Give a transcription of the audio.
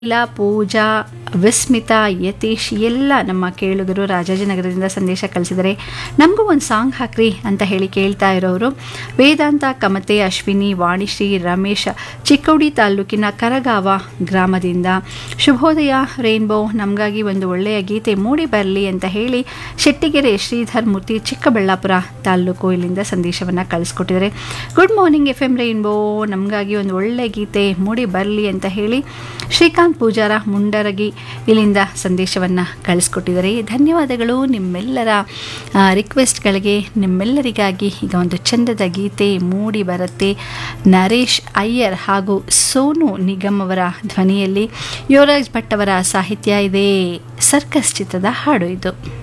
ಇಲ್ಲ ಪೂಜಾ ವಿಸ್ಮಿತಾ ಯತೀಶ್ ಎಲ್ಲ ನಮ್ಮ ಕೇಳುಗರು ರಾಜಾಜಿನಗರದಿಂದ ಸಂದೇಶ ಕಳಿಸಿದರೆ ನಮಗೂ ಒಂದು ಸಾಂಗ್ ಹಾಕ್ರಿ ಅಂತ ಹೇಳಿ ಕೇಳ್ತಾ ಇರೋರು ವೇದಾಂತ ಕಮತೆ ಅಶ್ವಿನಿ ವಾಣಿಶ್ರೀ ರಮೇಶ್ ಚಿಕ್ಕೋಡಿ ತಾಲೂಕಿನ ಕರಗಾವ ಗ್ರಾಮದಿಂದ ಶುಭೋದಯ ರೇನ್ಬೋ ನಮಗಾಗಿ ಒಂದು ಒಳ್ಳೆಯ ಗೀತೆ ಮೂಡಿ ಬರಲಿ ಅಂತ ಹೇಳಿ ಶೆಟ್ಟಿಗೆರೆ ಶ್ರೀಧರ್ ಮೂರ್ತಿ ಚಿಕ್ಕಬಳ್ಳಾಪುರ ತಾಲೂಕು ಇಲ್ಲಿಂದ ಸಂದೇಶವನ್ನು ಕಳಿಸ್ಕೊಟ್ಟಿದ್ದಾರೆ good morning F M rainbow ನಮಗಾಗಿ ಒಂದು ಒಳ್ಳೆ ಗೀತೆ ಮೂಡಿ ಬರಲಿ ಅಂತ ಹೇಳಿ ಶ್ರೀಕಾಂತ್ ಪೂಜಾರ ಮುಂಡರಗಿ ಇಲ್ಲಿಂದ ಸಂದೇಶವನ್ನು ಕಳಿಸ್ಕೊಟ್ಟಿದ್ದಾರೆ ಧನ್ಯವಾದಗಳು ನಿಮ್ಮೆಲ್ಲರ ಆ, ರಿಕ್ವೆಸ್ಟ್ಗಳಿಗೆ ನಿಮ್ಮೆಲ್ಲರಿಗಾಗಿ ಈಗ ಒಂದು ಚಂದದ ಗೀತೆ ಮೂಡಿ ಬರುತ್ತೆ ನರೇಶ್ ಅಯ್ಯರ್ ಹಾಗೂ ಸೋನು ನಿಗಮ್ ಅವರ ಧ್ವನಿಯಲ್ಲಿ ಯುವರಾಜ್ ಭಟ್ ಅವರ ಸಾಹಿತ್ಯ ಇದೆ ಸರ್ಕಸ್ ಚಿತ್ರದ ಹಾಡು ಇದು